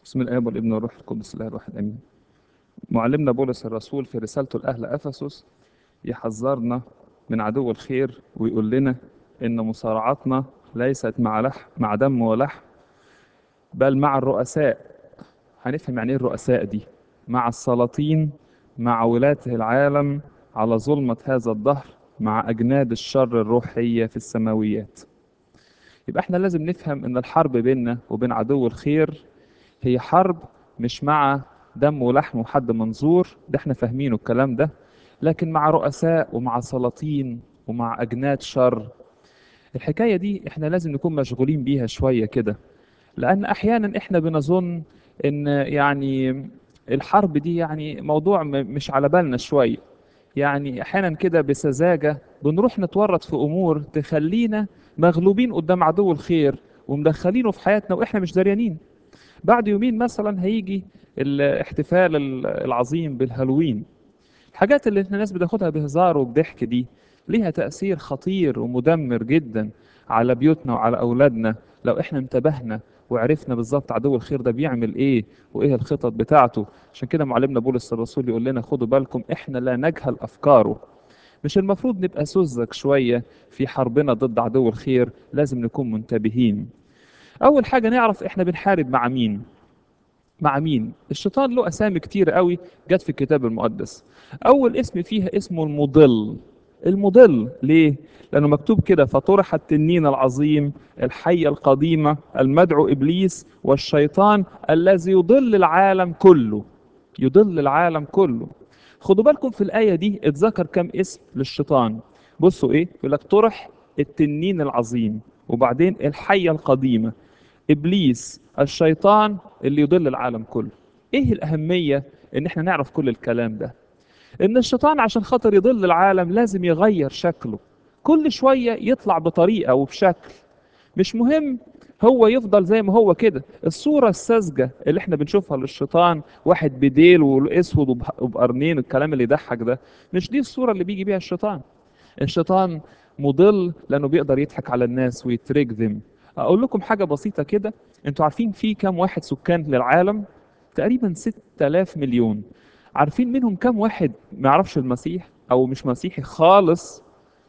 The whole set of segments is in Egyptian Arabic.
بسم الآب والابن والروح القدس الله الواحد آمين. معلمنا بولس الرسول في رسالته لأهل أفسس يحذرنا من عدو الخير ويقول لنا إن مصارعتنا ليست مع لحم مع دم ولحم بل مع الرؤساء هنفهم يعني إيه الرؤساء دي مع السلاطين مع ولاة العالم على ظلمة هذا الدهر مع أجناد الشر الروحية في السماويات يبقى احنا لازم نفهم ان الحرب بيننا وبين عدو الخير هي حرب مش مع دم ولحم وحد منظور ده احنا فاهمينه الكلام ده لكن مع رؤساء ومع سلاطين ومع أجناد شر الحكاية دي احنا لازم نكون مشغولين بيها شوية كده لأن أحيانا احنا بنظن إن يعني الحرب دي يعني موضوع م- مش على بالنا شوية يعني أحيانا كده بسذاجة بنروح نتورط في أمور تخلينا مغلوبين قدام عدو الخير ومدخلينه في حياتنا وإحنا مش دريانين بعد يومين مثلا هيجي الاحتفال ال- العظيم بالهالوين الحاجات اللي احنا الناس بتاخدها بهزار وبضحك دي ليها تأثير خطير ومدمر جدا على بيوتنا وعلى أولادنا لو احنا انتبهنا وعرفنا بالظبط عدو الخير ده بيعمل ايه وايه الخطط بتاعته عشان كده معلمنا بولس الرسول يقول لنا خدوا بالكم احنا لا نجهل افكاره مش المفروض نبقى سذج شوية في حربنا ضد عدو الخير لازم نكون منتبهين اول حاجة نعرف احنا بنحارب مع مين مع مين الشيطان له اسامي كتير قوي جت في الكتاب المقدس اول اسم فيها اسمه المضل المضل ليه لانه مكتوب كده فطرح التنين العظيم الحية القديمة المدعو ابليس والشيطان الذي يضل العالم كله يضل العالم كله خدوا بالكم في الآية دي اتذكر كم اسم للشيطان بصوا ايه يقول لك طرح التنين العظيم وبعدين الحية القديمة ابليس الشيطان اللي يضل العالم كله ايه الاهميه ان احنا نعرف كل الكلام ده ان الشيطان عشان خاطر يضل العالم لازم يغير شكله كل شويه يطلع بطريقه وبشكل مش مهم هو يفضل زي ما هو كده الصورة الساذجة اللي احنا بنشوفها للشيطان واحد بديل واسود وب- وبقرنين الكلام اللي يضحك ده مش دي الصورة اللي بيجي بيها الشيطان الشيطان مضل لانه بيقدر يضحك على الناس ويتريك ذم اقول لكم حاجه بسيطه كده انتوا عارفين في كام واحد سكان للعالم تقريبا 6000 مليون عارفين منهم كام واحد ما يعرفش المسيح او مش مسيحي خالص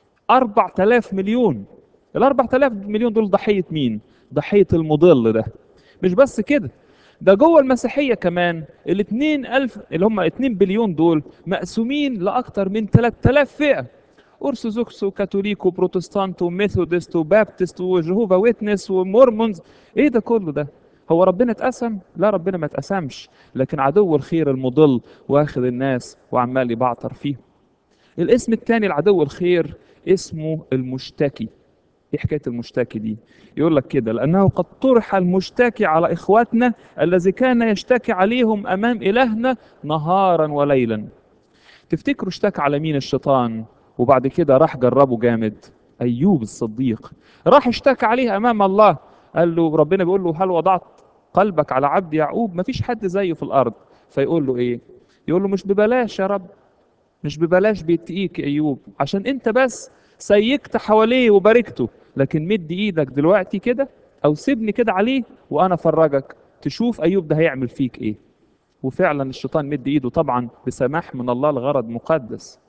4000 مليون ال 4000 مليون دول ضحيه مين ضحيه المضل ده مش بس كده ده جوه المسيحيه كمان ال 2000 اللي هم 2 بليون دول مقسومين لاكثر من 3000 فئه ارثوذكس وكاثوليك وبروتستانت وميثودست وبابتست وجهوفا ويتنس ومورمونز ايه ده كله ده هو ربنا اتقسم لا ربنا ما اتقسمش لكن عدو الخير المضل واخد الناس وعمال يبعتر فيهم الاسم الثاني لعدو الخير اسمه المشتكي ايه حكايه المشتكي دي يقول لك كده لانه قد طرح المشتكي على اخواتنا الذي كان يشتكي عليهم امام الهنا نهارا وليلا تفتكروا اشتكى على مين الشيطان وبعد كده راح جربه جامد ايوب الصديق راح اشتكى عليه امام الله قال له ربنا بيقول له هل وضعت قلبك على عبد يعقوب مفيش حد زيه في الارض فيقول له ايه يقول له مش ببلاش يا رب مش ببلاش بيتقيك يا ايوب عشان انت بس سيكت حواليه وباركته لكن مد ايدك دلوقتي كده او سيبني كده عليه وانا افرجك تشوف ايوب ده هيعمل فيك ايه وفعلا الشيطان مد ايده طبعا بسماح من الله لغرض مقدس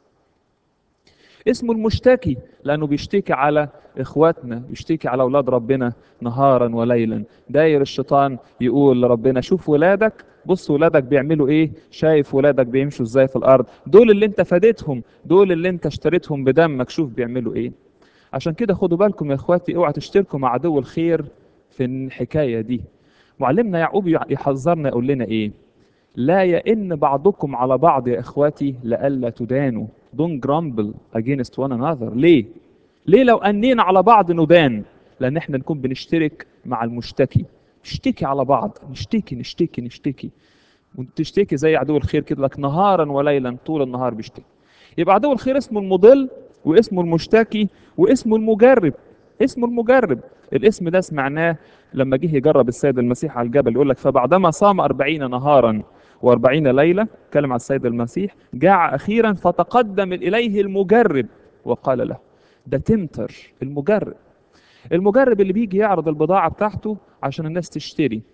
اسمه المشتكي لانه بيشتكي على اخواتنا بيشتكي على اولاد ربنا نهارا وليلا داير الشيطان يقول لربنا شوف ولادك بص ولادك بيعملوا ايه شايف ولادك بيمشوا ازاي في الارض دول اللي انت فادتهم دول اللي انت اشتريتهم بدمك شوف بيعملوا ايه عشان كده خدوا بالكم يا اخواتي اوعى تشتركوا مع عدو الخير في الحكايه دي معلمنا يعقوب يحذرنا يقول لنا ايه لا يئن بعضكم على بعض يا اخواتي لئلا تدانوا don't grumble against one another ليه ليه لو انينا على بعض ندان لان احنا نكون بنشترك مع المشتكي نشتكي على بعض نشتكي نشتكي نشتكي وتشتكي زي عدو الخير كده لك نهارا وليلا طول النهار بيشتكي يبقى عدو الخير اسمه المضل واسمه المشتكي واسمه المجرب اسمه المجرب الاسم ده سمعناه لما جه يجرب السيد المسيح على الجبل يقول لك فبعدما صام أربعين نهارا وأربعين ليلة كلم على السيد المسيح جاع أخيرا فتقدم إليه المجرب وقال له ده تمتر المجرب المجرب اللي بيجي يعرض البضاعة بتاعته عشان الناس تشتري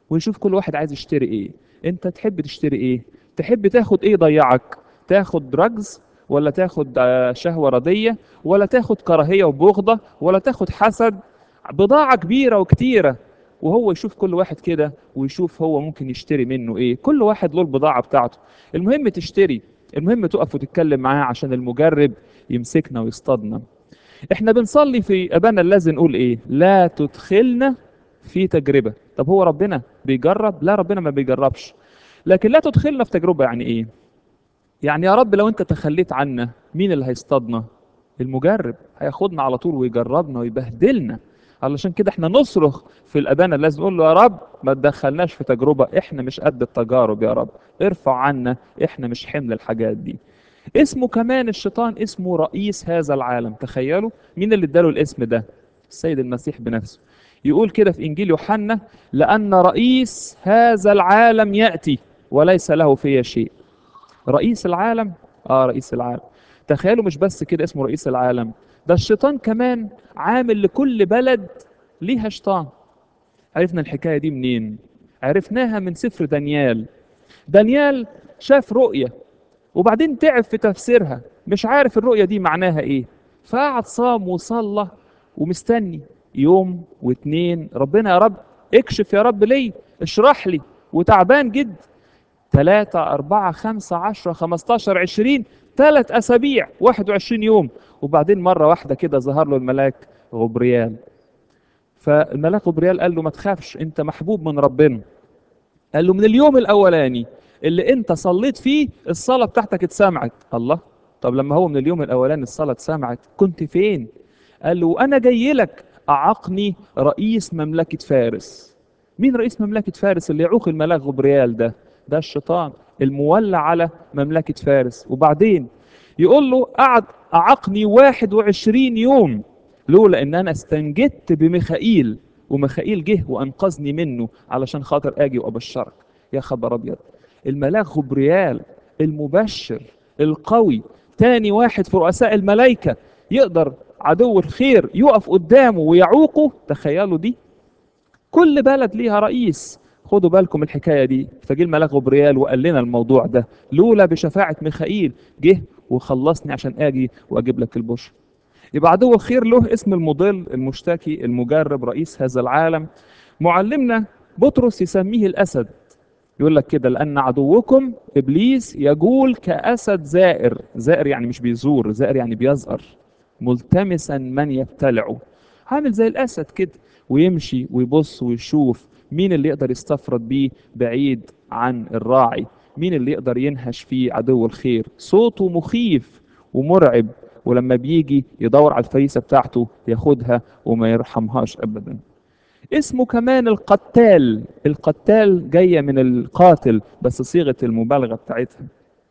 ويشوف كل واحد عايز يشتري ايه انت تحب تشتري ايه تحب تاخد ايه يضيعك تاخد دراجز ولا تاخد آه، شهوة رضية ولا تاخد كراهية وبغضة ولا تاخد حسد بضاعة كبيرة وكتيرة وهو يشوف كل واحد كده ويشوف هو ممكن يشتري منه ايه كل واحد له البضاعة بتاعته المهم تشتري المهم تقف وتتكلم معاه عشان المجرب يمسكنا ويصطادنا احنا بنصلي في ابانا الذي نقول ايه لا تدخلنا في تجربة طب هو ربنا بيجرب لا ربنا ما بيجربش لكن لا تدخلنا في تجربة يعني ايه يعني يا رب لو انت تخليت عنا مين اللي هيصطادنا المجرب هياخدنا على طول ويجربنا ويبهدلنا علشان كده احنا نصرخ في الابانه لازم نقول له يا رب ما تدخلناش في تجربه احنا مش قد التجارب يا رب ارفع عنا احنا مش حمل الحاجات دي اسمه كمان الشيطان اسمه رئيس هذا العالم تخيلوا مين اللي اداله الاسم ده السيد المسيح بنفسه يقول كده في انجيل يوحنا لان رئيس هذا العالم ياتي وليس له فيه شيء رئيس العالم اه رئيس العالم تخيلوا مش بس كده اسمه رئيس العالم ده الشيطان كمان عامل لكل بلد ليها شيطان عرفنا الحكايه دي منين عرفناها من سفر دانيال دانيال شاف رؤيه وبعدين تعب في تفسيرها مش عارف الرؤيه دي معناها ايه فقعد صام وصلى ومستني يوم واتنين ربنا يا رب اكشف يا رب لي اشرح لي وتعبان جدا ثلاثة أربعة خمسة عشرة خمستاشر عشرين ثلاث أسابيع واحد وعشرين يوم وبعدين مرة واحدة كده ظهر له الملاك غبريال فالملاك غبريال قال له ما تخافش انت محبوب من ربنا قال له من اليوم الأولاني اللي انت صليت فيه الصلاة بتاعتك اتسمعت الله طب لما هو من اليوم الأولاني الصلاة اتسمعت كنت فين قال له أنا جاي لك أعقني رئيس مملكة فارس مين رئيس مملكة فارس اللي يعوق الملاك غبريال ده ده الشيطان المولى على مملكة فارس وبعدين يقول له قعد أعقني 21 يوم لولا ان انا استنجدت بميخائيل وميخائيل جه وانقذني منه علشان خاطر اجي وابشرك يا خبر ابيض الملاك غبريال المبشر القوي تاني واحد في رؤساء الملائكة يقدر عدو الخير يقف قدامه ويعوقه تخيلوا دي كل بلد ليها رئيس خدوا بالكم الحكايه دي فجه الملاك غبريال وقال لنا الموضوع ده لولا بشفاعه ميخائيل جه وخلصني عشان اجي واجيب لك البشر يبقى عدو الخير له اسم المضل المشتكي المجرب رئيس هذا العالم معلمنا بطرس يسميه الاسد يقول لك كده لان عدوكم ابليس يجول كاسد زائر زائر يعني مش بيزور زائر يعني بيزأر ملتمسا من يبتلعه عامل زي الاسد كده ويمشي ويبص ويشوف مين اللي يقدر يستفرد بيه بعيد عن الراعي مين اللي يقدر ينهش فيه عدو الخير صوته مخيف ومرعب ولما بيجي يدور على الفريسة بتاعته ياخدها وما يرحمهاش أبدا اسمه كمان القتال القتال جاية من القاتل بس صيغة المبالغة بتاعتها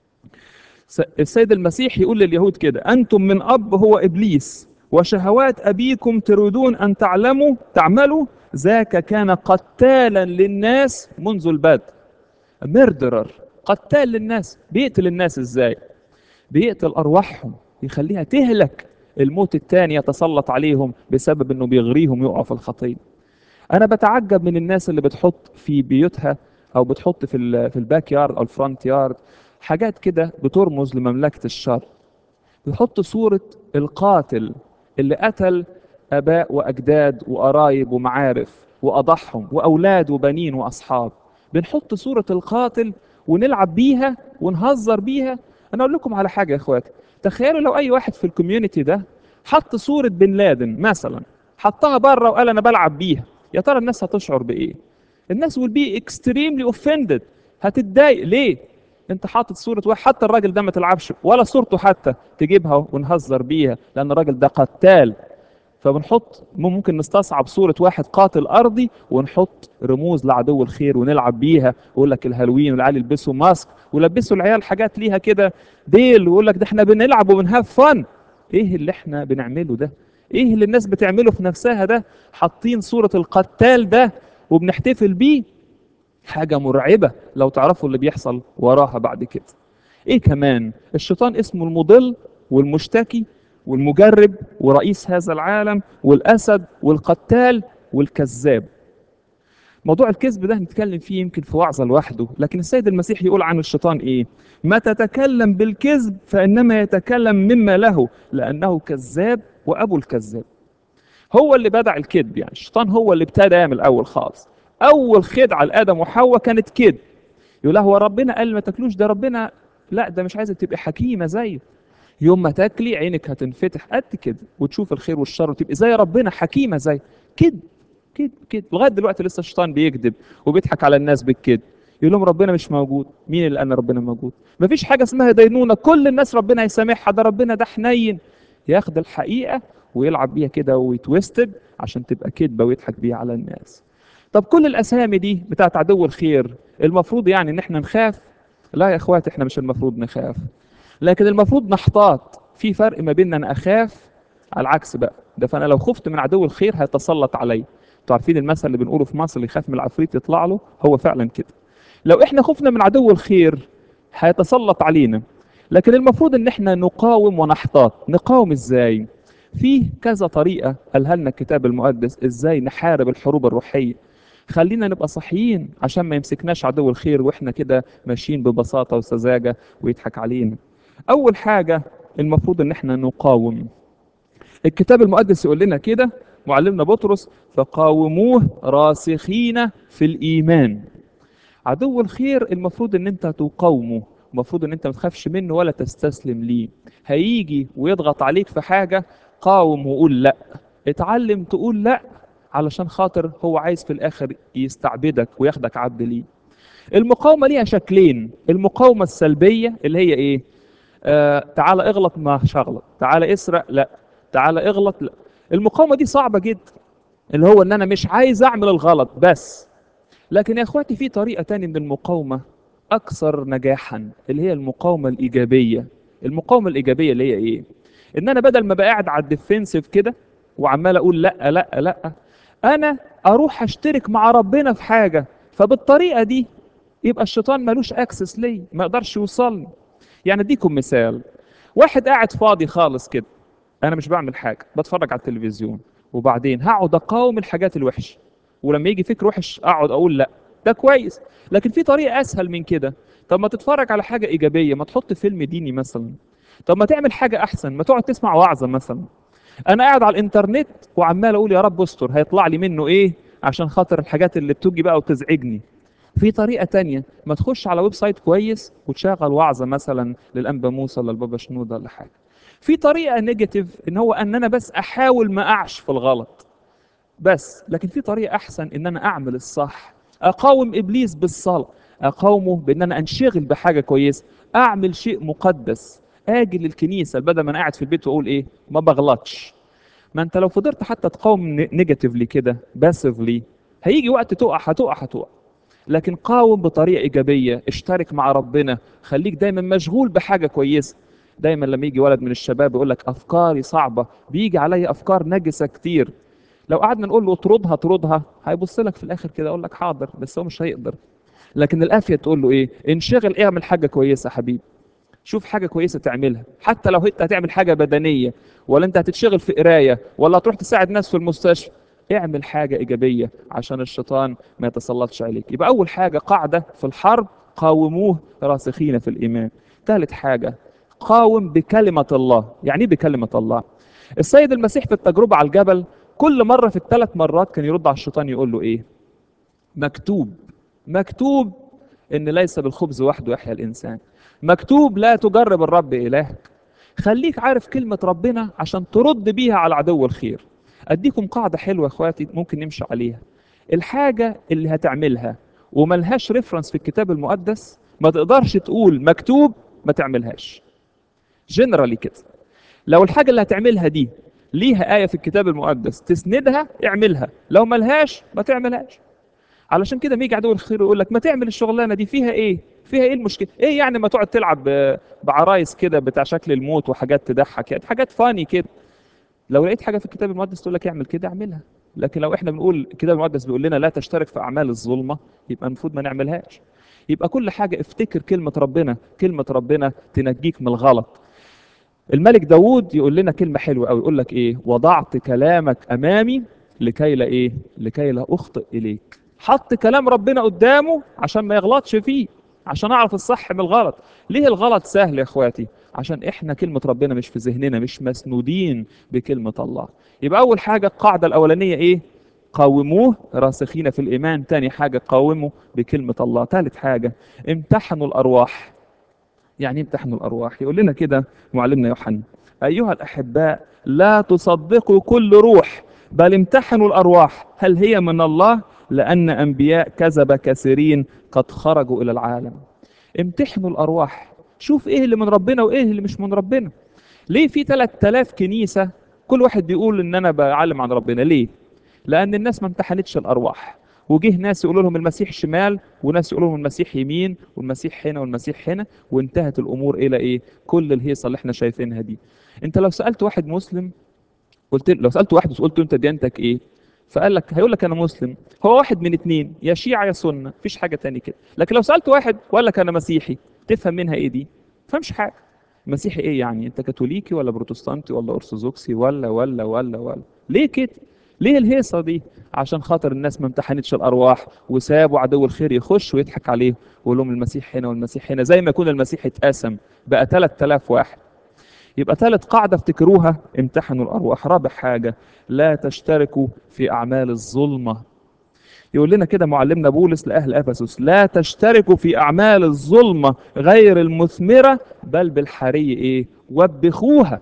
س- السيد المسيح يقول لليهود كده أنتم من أب هو إبليس وشهوات أبيكم تريدون أن تعلموا تعملوا ذاك كان قتالا للناس منذ البدء ميردرر قتال للناس بيقتل الناس ازاي بيقتل ارواحهم يخليها تهلك الموت التاني يتسلط عليهم بسبب انه بيغريهم يقعوا في الخطيه انا بتعجب من الناس اللي بتحط في بيوتها او بتحط في ال- في الباك يارد او الفرونت يارد حاجات كده بترمز لمملكه الشر بيحط صوره القاتل اللي قتل اباء واجداد وقرايب ومعارف واضحهم واولاد وبنين واصحاب بنحط صوره القاتل ونلعب بيها ونهزر بيها انا اقول لكم على حاجه يا اخواتي تخيلوا لو اي واحد في الكوميونتي ده حط صوره بن لادن مثلا حطها بره وقال انا بلعب بيها يا ترى الناس هتشعر بايه الناس will be extremely offended هتتضايق ليه انت حاطط صوره واحد حتى الراجل ده ما تلعبش ولا صورته حتى تجيبها ونهزر بيها لان الراجل ده قتال فبنحط ممكن نستصعب صورة واحد قاتل أرضي ونحط رموز لعدو الخير ونلعب بيها ويقول لك الهالوين والعيال يلبسوا ماسك ولبسوا العيال حاجات ليها كده ديل ويقول لك ده احنا بنلعب وبنهاف فن ايه اللي احنا بنعمله ده ايه اللي الناس بتعمله في نفسها ده حاطين صورة القتال ده وبنحتفل بيه حاجة مرعبة لو تعرفوا اللي بيحصل وراها بعد كده ايه كمان الشيطان اسمه المضل والمشتكي والمجرب ورئيس هذا العالم والاسد والقتال والكذاب موضوع الكذب ده هنتكلم فيه يمكن في وعظة لوحده لكن السيد المسيح يقول عن الشيطان ايه ما تتكلم بالكذب فإنما يتكلم مما له لأنه كذاب وأبو الكذاب هو اللي بدع الكذب يعني الشيطان هو اللي ابتدى من الأول خالص أول خدعة لآدم وحواء كانت كذب يقول له هو ربنا قال ما تاكلوش ده ربنا لا ده مش عايزك تبقى حكيمة زيه يوم ما تاكلي عينك هتنفتح قد كده وتشوف الخير والشر وتبقي زي ربنا حكيمة زي كذب كذب كذب لغايه دلوقتي لسه الشيطان بيكذب وبيضحك على الناس بالكذب يقول لهم ربنا مش موجود مين اللي قال ربنا موجود مفيش حاجه اسمها دينونه كل الناس ربنا هيسامحها ده ربنا ده حنين ياخد الحقيقه ويلعب بيها كده ويتوستد عشان تبقى كذبه ويضحك بيها على الناس طب كل الاسامي دي بتاعت عدو الخير المفروض يعني ان احنا نخاف لا يا اخواتي احنا مش المفروض نخاف لكن المفروض نحتاط في فرق ما بين ان اخاف على العكس بقى ده فانا لو خفت من عدو الخير هيتسلط عليا انتوا عارفين المثل اللي بنقوله في مصر اللي يخاف من العفريت يطلع له هو فعلا كده لو احنا خفنا من عدو الخير هيتسلط علينا لكن المفروض ان احنا نقاوم ونحتاط نقاوم ازاي في كذا طريقة قالها لنا الكتاب المقدس ازاي نحارب الحروب الروحية خلينا نبقى صحيين عشان ما يمسكناش عدو الخير واحنا كده ماشيين ببساطة وسذاجة ويضحك علينا اول حاجة المفروض ان احنا نقاوم الكتاب المقدس يقول لنا كده معلمنا بطرس فقاوموه راسخين في الايمان عدو الخير المفروض ان انت تقاومه المفروض ان انت ما تخافش منه ولا تستسلم ليه هيجي ويضغط عليك في حاجه قاوم وقول لا اتعلم تقول لا علشان خاطر هو عايز في الاخر يستعبدك وياخدك عبد ليه المقاومه ليها شكلين المقاومه السلبيه اللي هي ايه آه تعالى اغلط ما هغلط تعالى اسرق لا تعالى اغلط لا المقاومه دي صعبه جدا اللي هو ان انا مش عايز اعمل الغلط بس لكن يا اخواتي في طريقه تانية من المقاومه اكثر نجاحا اللي هي المقاومه الايجابيه المقاومه الايجابيه اللي هي ايه ان انا بدل ما بقى قاعد على الديفنسيف كده وعمال اقول لا لا لا انا اروح اشترك مع ربنا في حاجه فبالطريقه دي يبقى الشيطان ملوش اكسس لي ما يقدرش يوصلني يعني اديكم مثال واحد قاعد فاضي خالص كده انا مش بعمل حاجه بتفرج على التلفزيون وبعدين هقعد اقاوم الحاجات الوحشه ولما يجي فكر وحش اقعد اقول لا ده كويس لكن في طريقه اسهل من كده طب ما تتفرج على حاجه ايجابيه ما تحط فيلم ديني مثلا طب ما تعمل حاجه احسن ما تقعد تسمع وعظه مثلا انا قاعد على الانترنت وعمال اقول يا رب استر هيطلع لي منه ايه عشان خاطر الحاجات اللي بتجي بقى وتزعجني في طريقه تانية ما تخش على ويب سايت كويس وتشغل وعظه مثلا للانبا موسى ولا البابا شنوده ولا حاجه في طريقه نيجاتيف ان هو ان انا بس احاول ما اقعش في الغلط بس لكن في طريقه احسن ان انا اعمل الصح اقاوم ابليس بالصلاه اقاومه بان انا انشغل بحاجه كويسه اعمل شيء مقدس اجي للكنيسه بدل ما انا قاعد في البيت واقول ايه ما بغلطش ما انت لو فضلت حتى تقاوم نيجاتيفلي كده باسفلي هيجي وقت تقع هتقع هتقع لكن قاوم بطريقه ايجابيه اشترك مع ربنا خليك دايما مشغول بحاجه كويسه دايما لما يجي ولد من الشباب يقول لك افكاري صعبه بيجي عليا افكار نجسه كتير لو قعدنا نقول له اطردها اطردها هيبص لك في الاخر كده يقول لك حاضر بس هو مش هيقدر لكن الافيه تقول له ايه انشغل اعمل حاجه كويسه حبيبي شوف حاجه كويسه تعملها حتى لو انت هتعمل حاجه بدنيه ولا انت هتتشغل في قرايه ولا هتروح تساعد ناس في المستشفى اعمل حاجه ايجابيه عشان الشيطان ما يتسلطش عليك يبقى اول حاجه قاعده في الحرب قاوموه راسخين في الايمان ثالث حاجه قاوم بكلمه الله يعني ايه بكلمه الله السيد المسيح في التجربه على الجبل كل مرة في الثلاث مرات كان يرد على الشيطان يقول له ايه مكتوب مكتوب ان ليس بالخبز وحده يحيا الانسان مكتوب لا تجرب الرب الهك خليك عارف كلمة ربنا عشان ترد بيها على عدو الخير اديكم قاعدة حلوة يا اخواتي ممكن نمشي عليها الحاجة اللي هتعملها وملهاش ريفرنس في الكتاب المقدس ما تقدرش تقول مكتوب ما تعملهاش جنرالي كده لو الحاجة اللي هتعملها دي ليها آية في الكتاب المقدس تسندها اعملها لو ملهاش ما تعملهاش علشان كده بيجي عدو الخير يقول لك ما تعمل الشغلانه دي فيها ايه فيها ايه المشكله ايه يعني ما تقعد تلعب بعرايس كده بتاع شكل الموت وحاجات تضحك يعني حاجات فاني كده لو لقيت حاجه في الكتاب المقدس تقول لك اعمل كده اعملها لكن لو احنا بنقول الكتاب المقدس بيقول لنا لا تشترك في اعمال الظلمه يبقى المفروض ما نعملهاش يبقى كل حاجه افتكر كلمه ربنا كلمه ربنا تنجيك من الغلط الملك داوود يقول لنا كلمة حلوة أوي يقول لك إيه وضعت كلامك أمامي لكي لا إيه لكي لا أخطئ إليك حط كلام ربنا قدامه عشان ما يغلطش فيه عشان اعرف الصح من الغلط ليه الغلط سهل يا اخواتي عشان احنا كلمة ربنا مش في ذهننا مش مسنودين بكلمة الله يبقى اول حاجة القاعدة الاولانية ايه قاوموه راسخين في الايمان تاني حاجة قاوموا بكلمة الله تالت حاجة امتحنوا الارواح يعني امتحنوا الارواح يقول لنا كده معلمنا يوحنا ايها الاحباء لا تصدقوا كل روح بل امتحنوا الارواح هل هي من الله لان انبياء كذب كثيرين قد خرجوا الى العالم امتحنوا الارواح شوف ايه اللي من ربنا وايه اللي مش من ربنا ليه في 3000 كنيسه كل واحد بيقول ان انا بعلم عن ربنا ليه لان الناس ما امتحنتش الارواح وجه ناس يقولوا لهم المسيح شمال وناس يقولوا لهم المسيح يمين والمسيح هنا والمسيح هنا وانتهت الامور الى ايه كل الهيصه اللي احنا شايفينها دي انت لو سالت واحد مسلم قلت لو سالت واحد وقلت له انت ديانتك ايه فقال لك هيقول لك انا مسلم هو واحد من اتنين يا شيعة يا سنة مفيش حاجة تاني كده لكن لو سألت واحد وقال لك انا مسيحي تفهم منها ايه دي فهمش حاجة مسيحي ايه يعني انت كاثوليكي ولا بروتستانتي ولا ارثوذكسي ولا ولا ولا ولا ليه كده ليه الهيصة دي عشان خاطر الناس ما امتحنتش الارواح وسابوا عدو الخير يخش ويضحك عليه ويقول لهم المسيح هنا والمسيح هنا زي ما يكون المسيح اتقسم بقى 3000 واحد يبقى ثالث قاعدة افتكروها امتحنوا الأرواح رابع حاجة لا تشتركوا في أعمال الظلمة يقول لنا كده معلمنا بولس لأهل أفسس لا تشتركوا في أعمال الظلمة غير المثمرة بل بالحري إيه وبخوها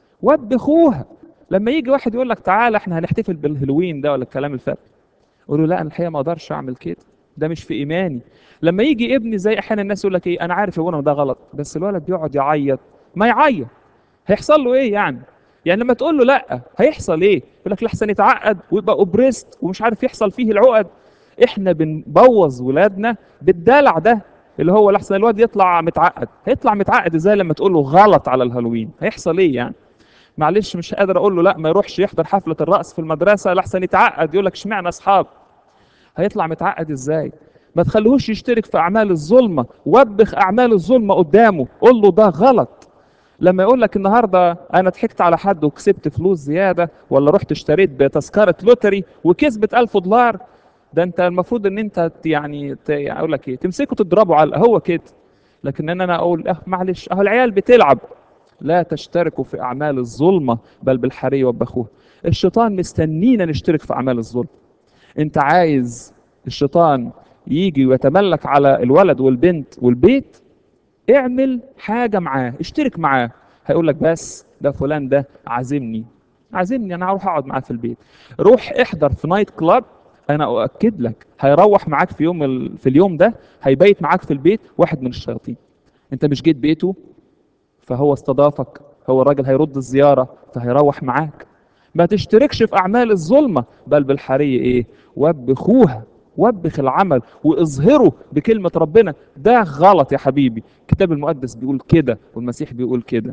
وبخوها لما يجي واحد يقول لك تعالى احنا هنحتفل بالهلوين ده ولا الكلام الفارغ قول له لا انا الحقيقه ما اقدرش اعمل كده ده مش في ايماني لما يجي ابني زي احيانا الناس يقول لك ايه انا عارف يا ابونا ده غلط بس الولد بيقعد يعيط ما يعيط هيحصل له ايه يعني يعني لما تقول له لا هيحصل ايه يقول لك لحسن يتعقد ويبقى اوبريست ومش عارف يحصل فيه العقد احنا بنبوظ ولادنا بالدلع ده اللي هو لحسن الواد يطلع متعقد هيطلع متعقد ازاي لما تقول له غلط على الهالوين هيحصل ايه يعني معلش مش قادر اقول له لا ما يروحش يحضر حفله الرقص في المدرسه لحسن يتعقد يقول لك اشمعنى اصحاب هيطلع متعقد ازاي ما تخليهوش يشترك في اعمال الظلمه وبخ اعمال الظلمه قدامه قول له ده غلط لما يقول لك النهارده انا ضحكت على حد وكسبت فلوس زياده ولا رحت اشتريت بتذكره لوتري وكسبت 1000 دولار ده انت المفروض ان انت يعني ت- يعني اقول لك ايه تمسكه تضربه على هو كده لكن ان انا اقول اه معلش اهو العيال بتلعب لا تشتركوا في اعمال الظلمه بل بالحري وبخوها الشيطان مستنينا نشترك في اعمال الظلم انت عايز الشيطان يجي ويتملك على الولد والبنت والبيت اعمل حاجه معاه اشترك معاه هيقول لك بس ده فلان ده عازمني عازمني انا هروح اقعد معاه في البيت روح احضر في نايت كلاب انا اؤكد لك هيروح معاك في يوم ال... في اليوم ده هيبيت معاك في البيت واحد من الشياطين انت مش جيت بيته فهو استضافك هو الراجل هيرد الزياره فهيروح معاك ما تشتركش في اعمال الظلمه بل بالحري ايه وبخوها وبخ العمل واظهره بكلمه ربنا ده غلط يا حبيبي الكتاب المقدس بيقول كده والمسيح بيقول كده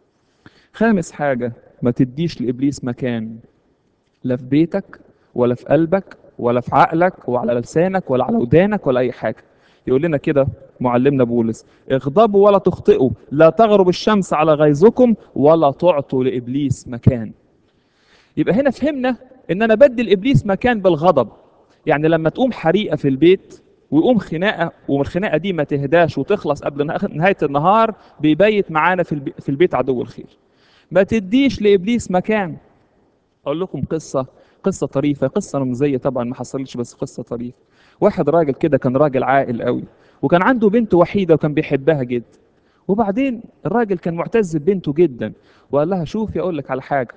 خامس حاجه ما تديش لابليس مكان لا في بيتك ولا في قلبك ولا في عقلك ولا على لسانك ولا على ودانك ولا اي حاجه يقول لنا كده معلمنا بولس اغضبوا ولا تخطئوا لا تغرب الشمس على غيظكم ولا تعطوا لابليس مكان يبقى هنا فهمنا ان انا بدي لابليس مكان بالغضب يعني لما تقوم حريقه في البيت ويقوم خناقه والخناقه دي ما تهداش وتخلص قبل نه- نهايه النهار بيبيت معانا في البي- في البيت عدو الخير ما تديش لابليس مكان اقول لكم قصه قصه طريفه قصه رمزيه طبعا ما حصلتش بس قصه طريفه واحد راجل كده كان راجل عاقل قوي وكان عنده بنت وحيده وكان بيحبها جدا وبعدين الراجل كان معتز ببنته جدا وقال لها شوفي اقول لك على حاجه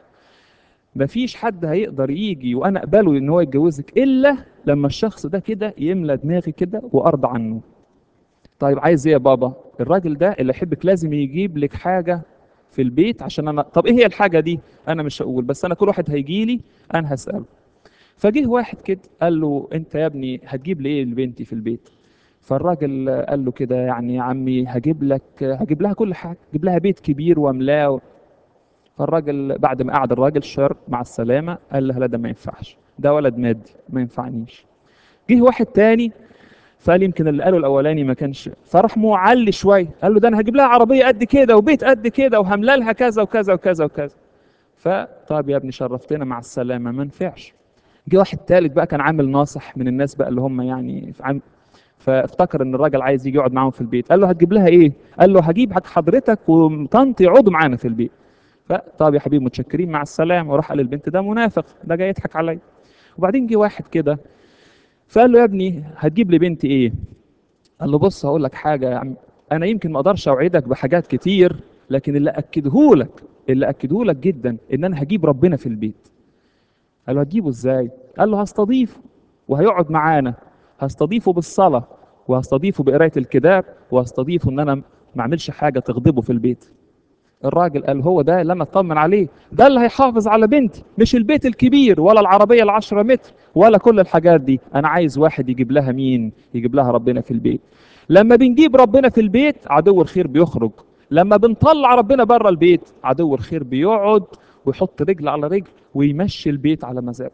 مفيش حد هيقدر يجي وانا اقبله ان هو يتجوزك الا لما الشخص ده كده يملى دماغي كده وارضى عنه طيب عايز ايه يا بابا الراجل ده اللي يحبك لازم يجيب لك حاجه في البيت عشان انا طب ايه هي الحاجه دي انا مش هقول بس انا كل واحد هيجي لي انا هساله فجه واحد كده قال له انت يا ابني هتجيب لي ايه لبنتي في البيت فالراجل قال له كده يعني يا عمي هجيب لك هجيب لها كل حاجه هجيب لها بيت كبير واملاه فالراجل بعد ما قعد الراجل شر مع السلامه قال لها لا ده ما ينفعش ده ولد مادي ما ينفعنيش جه واحد تاني فقال يمكن اللي قاله الاولاني ما كانش فراح معلي شويه قال له ده انا هجيب لها عربيه قد كده وبيت قد كده وهملى لها كذا وكذا وكذا وكذا فطب يا ابني شرفتنا مع السلامه ما نفعش جه واحد تالت بقى كان عامل ناصح من الناس بقى اللي هم يعني عام فافتكر ان الراجل عايز يجي يقعد معاهم في البيت قال له هتجيب لها ايه قال له هجيب حق حضرتك وطنط يقعدوا معانا في البيت فطب يا حبيبي متشكرين مع السلامه وراح قال للبنت ده منافق ده جاي يضحك عليا وبعدين جه واحد كده فقال له يا ابني هتجيب لي بنتي ايه قال له بص هقول لك حاجه يا عم انا يمكن ما اقدرش اوعدك بحاجات كتير لكن اللي اكده لك اللي اكده لك جدا ان انا هجيب ربنا في البيت قال له هتجيبه ازاي قال له هستضيفه وهيقعد معانا هستضيفه بالصلاه وهستضيفه بقرايه الكتاب وهستضيفه ان انا ما اعملش حاجه تغضبه في البيت الراجل قال هو ده اللي انا اطمن عليه ده اللي هيحافظ على بنتي مش البيت الكبير ولا العربيه العشرة متر ولا كل الحاجات دي انا عايز واحد يجيب لها مين يجيب لها ربنا في البيت لما بنجيب ربنا في البيت عدو الخير بيخرج لما بنطلع ربنا بره البيت عدو الخير بيقعد ويحط رجل على رجل ويمشي البيت على مزاجه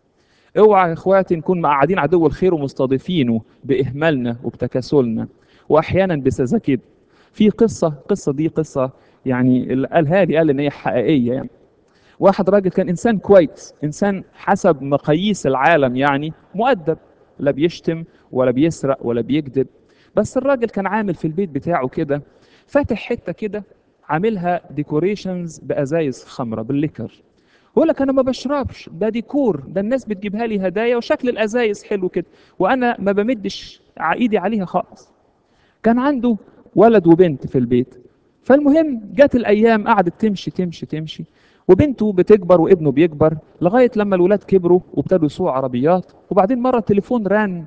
اوعى يا اخواتي نكون قاعدين عدو الخير ومستضيفينه باهمالنا وبتكاسلنا واحيانا بسذاجتنا في قصه القصه دي قصه يعني اللي قالها لي قال ان هي حقيقيه يعني واحد راجل كان انسان كويس انسان حسب مقاييس العالم يعني مؤدب لا بيشتم ولا بيسرق ولا بيكذب بس الراجل كان عامل في البيت بتاعه كده فاتح حته كده عاملها ديكوريشنز بازايز خمره بالليكر يقول لك انا ما بشربش ده ديكور ده الناس بتجيبها لي هدايا وشكل الازايز حلو كده وانا ما بمدش ايدي عليها خالص كان عنده ولد وبنت في البيت فالمهم جت الايام قعدت تمشي تمشي تمشي وبنته بتكبر وابنه بيكبر لغايه لما الولاد كبروا وابتدوا يسوقوا عربيات وبعدين مره التليفون رن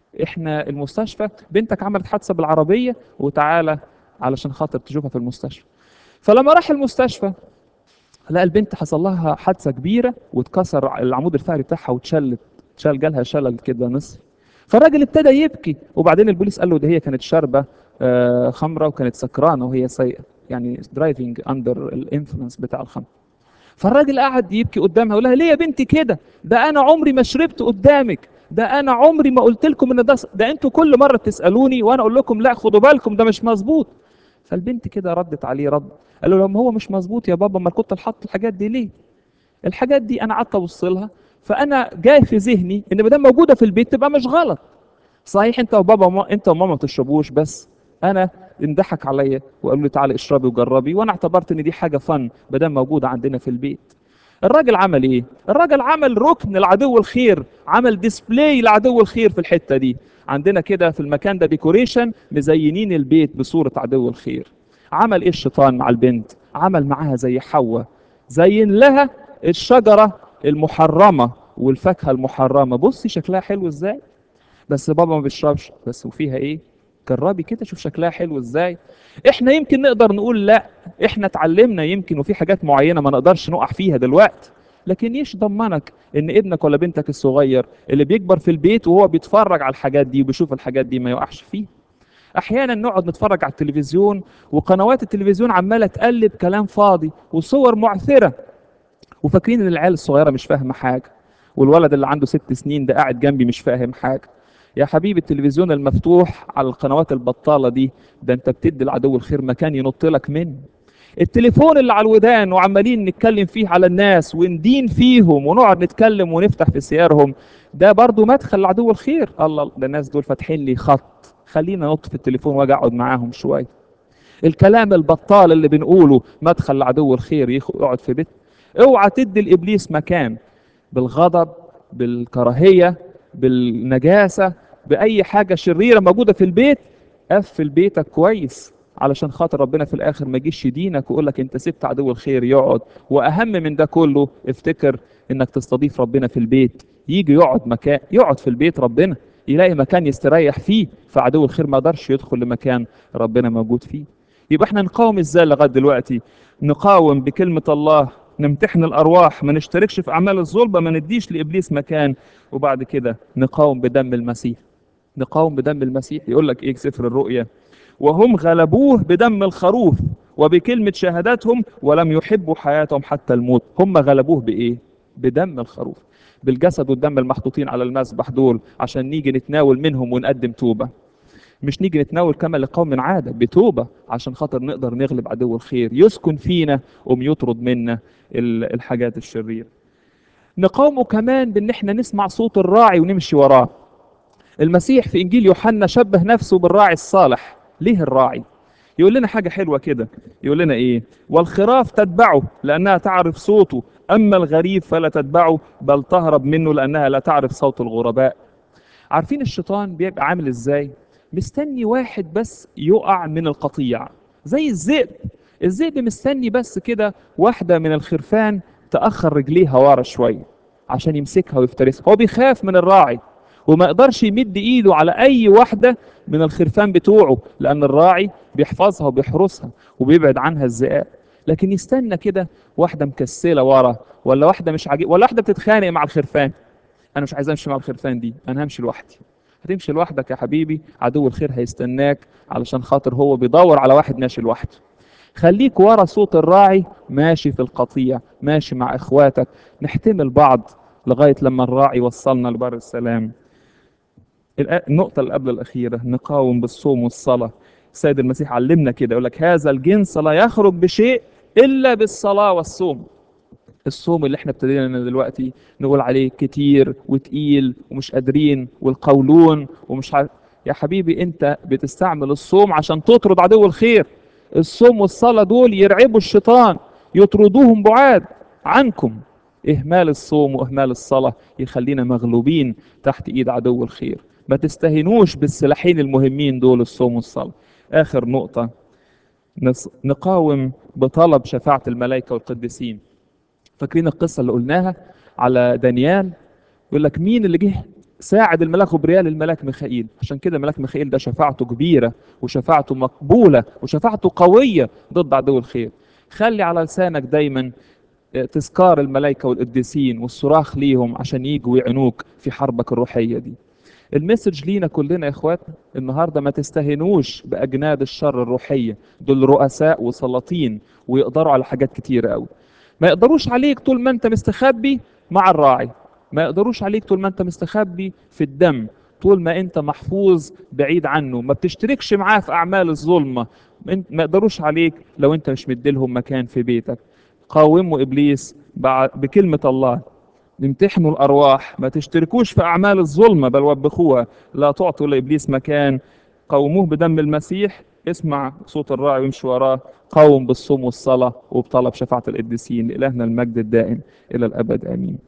احنا المستشفى بنتك عملت حادثه بالعربيه وتعالى علشان خاطر تشوفها في المستشفى فلما راح المستشفى لقى البنت حصل لها حادثه كبيره واتكسر العمود الفقري بتاعها واتشلت شال جالها شلل كده نصف فالراجل ابتدى يبكي وبعدين البوليس قال له ده هي كانت شاربه آه، خمره وكانت سكرانه وهي سايقه يعني درايفنج اندر الانفلونس بتاع الخمر فالراجل قعد يبكي قدامها يقول لها ليه يا بنتي كده ده انا عمري ما شربت قدامك ده انا عمري ما قلت لكم ان ده ده انتوا كل مره تسالوني وانا اقول لكم لا خدوا بالكم ده مش مظبوط فالبنت كده ردت عليه رد قال له لما هو مش مظبوط يا بابا ما كنت حاطط الحاجات دي ليه الحاجات دي انا قعدت ابص لها فانا جاي في ذهني ان ما دام موجوده في البيت تبقى مش غلط صحيح انت وبابا وما انت وماما ما تشربوش بس انا انضحك عليا وقالوا لي تعالي اشربي وجربي وانا اعتبرت ان دي حاجه فن ما دام موجوده عندنا في البيت الراجل عمل ايه الراجل عمل ركن لعدو الخير عمل ديسبلاي لعدو الخير في الحته دي عندنا كده في المكان ده ديكوريشن مزينين البيت بصوره عدو الخير عمل ايه الشيطان مع البنت عمل معاها زي حواء زين لها الشجره المحرمه والفاكهه المحرمه بصي شكلها حلو ازاي بس بابا ما بيشربش بس وفيها ايه جربي كده شوف شكلها حلو ازاي احنا يمكن نقدر نقول لا احنا اتعلمنا يمكن وفي حاجات معينه ما نقدرش نقع فيها دلوقتي لكن ايش ضمنك ان ابنك ولا بنتك الصغير اللي بيكبر في البيت وهو بيتفرج على الحاجات دي وبيشوف الحاجات دي ما يقعش فيها احيانا نقعد نتفرج على التلفزيون وقنوات التلفزيون عماله تقلب كلام فاضي وصور معثره وفاكرين ان العيال الصغيره مش فاهمه حاجه والولد اللي عنده ست سنين ده قاعد جنبي مش فاهم حاجه يا حبيبي التلفزيون المفتوح على القنوات البطالة دي ده انت بتدي العدو الخير مكان ينط لك منه التليفون اللي على الودان وعمالين نتكلم فيه على الناس وندين فيهم ونقعد نتكلم ونفتح في سيارهم ده برضو مدخل لعدو الخير الله ده الناس دول فاتحين لي خط خلينا نط في التليفون واجي اقعد معاهم شويه الكلام البطال اللي بنقوله مدخل لعدو الخير يقعد في بيت اوعى تدي لابليس مكان بالغضب بالكراهيه بالنجاسه باي حاجه شريره موجوده في البيت قفل بيتك كويس علشان خاطر ربنا في الاخر ما يجيش يدينك ويقول لك انت سبت عدو الخير يقعد واهم من ده كله افتكر انك تستضيف ربنا في البيت يجي يقعد مكان يقعد في البيت ربنا يلاقي مكان يستريح فيه فعدو الخير ما قدرش يدخل لمكان ربنا موجود فيه يبقى احنا نقاوم ازاي لغايه دلوقتي نقاوم بكلمه الله نمتحن الارواح ما نشتركش في اعمال الظلمه ما نديش لابليس مكان وبعد كده نقاوم بدم المسيح نقاوم بدم المسيح يقول لك ايه سفر الرؤيا وهم غلبوه بدم الخروف وبكلمة شهاداتهم ولم يحبوا حياتهم حتى الموت هم غلبوه بإيه؟ بدم الخروف بالجسد والدم المحطوطين على المذبح دول عشان نيجي نتناول منهم ونقدم توبة مش نيجي نتناول كما لقوم عادة بتوبة عشان خاطر نقدر نغلب عدو الخير يسكن فينا وم يطرد منا الحاجات الشريرة نقاومه كمان بان احنا نسمع صوت الراعي ونمشي وراه المسيح في انجيل يوحنا شبه نفسه بالراعي الصالح ليه الراعي يقول لنا حاجه حلوه كده يقول لنا ايه والخراف تتبعه لانها تعرف صوته اما الغريب فلا تتبعه بل تهرب منه لانها لا تعرف صوت الغرباء عارفين الشيطان بيبقى عامل ازاي مستني واحد بس يقع من القطيع زي الذئب الذئب مستني بس كده واحده من الخرفان تاخر رجليها ورا شويه عشان يمسكها ويفترسها هو بيخاف من الراعي وما يقدرش يمد ايده على اي واحده من الخرفان بتوعه لان الراعي بيحفظها وبيحرسها وبيبعد عنها الذئاب لكن يستنى كده واحده مكسله ورا ولا واحده مش عاجب ولا واحده بتتخانق مع الخرفان انا مش عايز امشي مع الخرفان دي انا همشي لوحدي هتمشي لوحدك يا حبيبي عدو الخير هيستناك علشان خاطر هو بيدور على واحد ماشي لوحده خليك ورا صوت الراعي ماشي في القطيع ماشي مع اخواتك نحتمل بعض لغايه لما الراعي وصلنا لبر السلام النقطة اللي قبل الأخيرة نقاوم بالصوم والصلاة السيد المسيح علمنا كده يقول لك هذا الجنس لا يخرج بشيء إلا بالصلاة والصوم الصوم اللي احنا ابتدينا دلوقتي نقول عليه كتير وتقيل ومش قادرين والقولون ومش عارف يا حبيبي انت بتستعمل الصوم عشان تطرد عدو الخير الصوم والصلاة دول يرعبوا الشيطان يطردوهم بعاد عنكم إهمال الصوم وإهمال الصلاة يخلينا مغلوبين تحت إيد عدو الخير ما تستهينوش بالسلاحين المهمين دول الصوم والصلاة آخر نقطة نقاوم بطلب شفاعة الملائكة والقديسين فاكرين القصة اللي قلناها على دانيال يقول لك مين اللي جه ساعد الملاك غبريال الملاك ميخائيل عشان كده الملاك ميخائيل ده شفاعته كبيرة وشفاعته مقبولة وشفاعته قوية ضد عدو الخير خلي على لسانك دايما تذكار الملائكة والقديسين والصراخ ليهم عشان يجوا ويعينوك في حربك الروحية دي المسج لينا كلنا يا اخوات النهارده ما تستهينوش باجناد الشر الروحيه دول رؤساء وسلاطين ويقدروا على حاجات كتيره قوي ما يقدروش عليك طول ما انت مستخبي مع الراعي ما يقدروش عليك طول ما انت مستخبي في الدم طول ما انت محفوظ بعيد عنه ما بتشتركش معاه في اعمال الظلمه ما يقدروش عليك لو انت مش مديلهم مكان في بيتك قاوموا ابليس بكلمه الله امتحنوا الارواح ما تشتركوش في اعمال الظلمه بل وبخوها لا تعطوا لابليس مكان قوموه بدم المسيح اسمع صوت الراعي وامشي وراه قوم بالصوم والصلاه وبطلب شفاعه القديسين لالهنا المجد الدائم الى الابد امين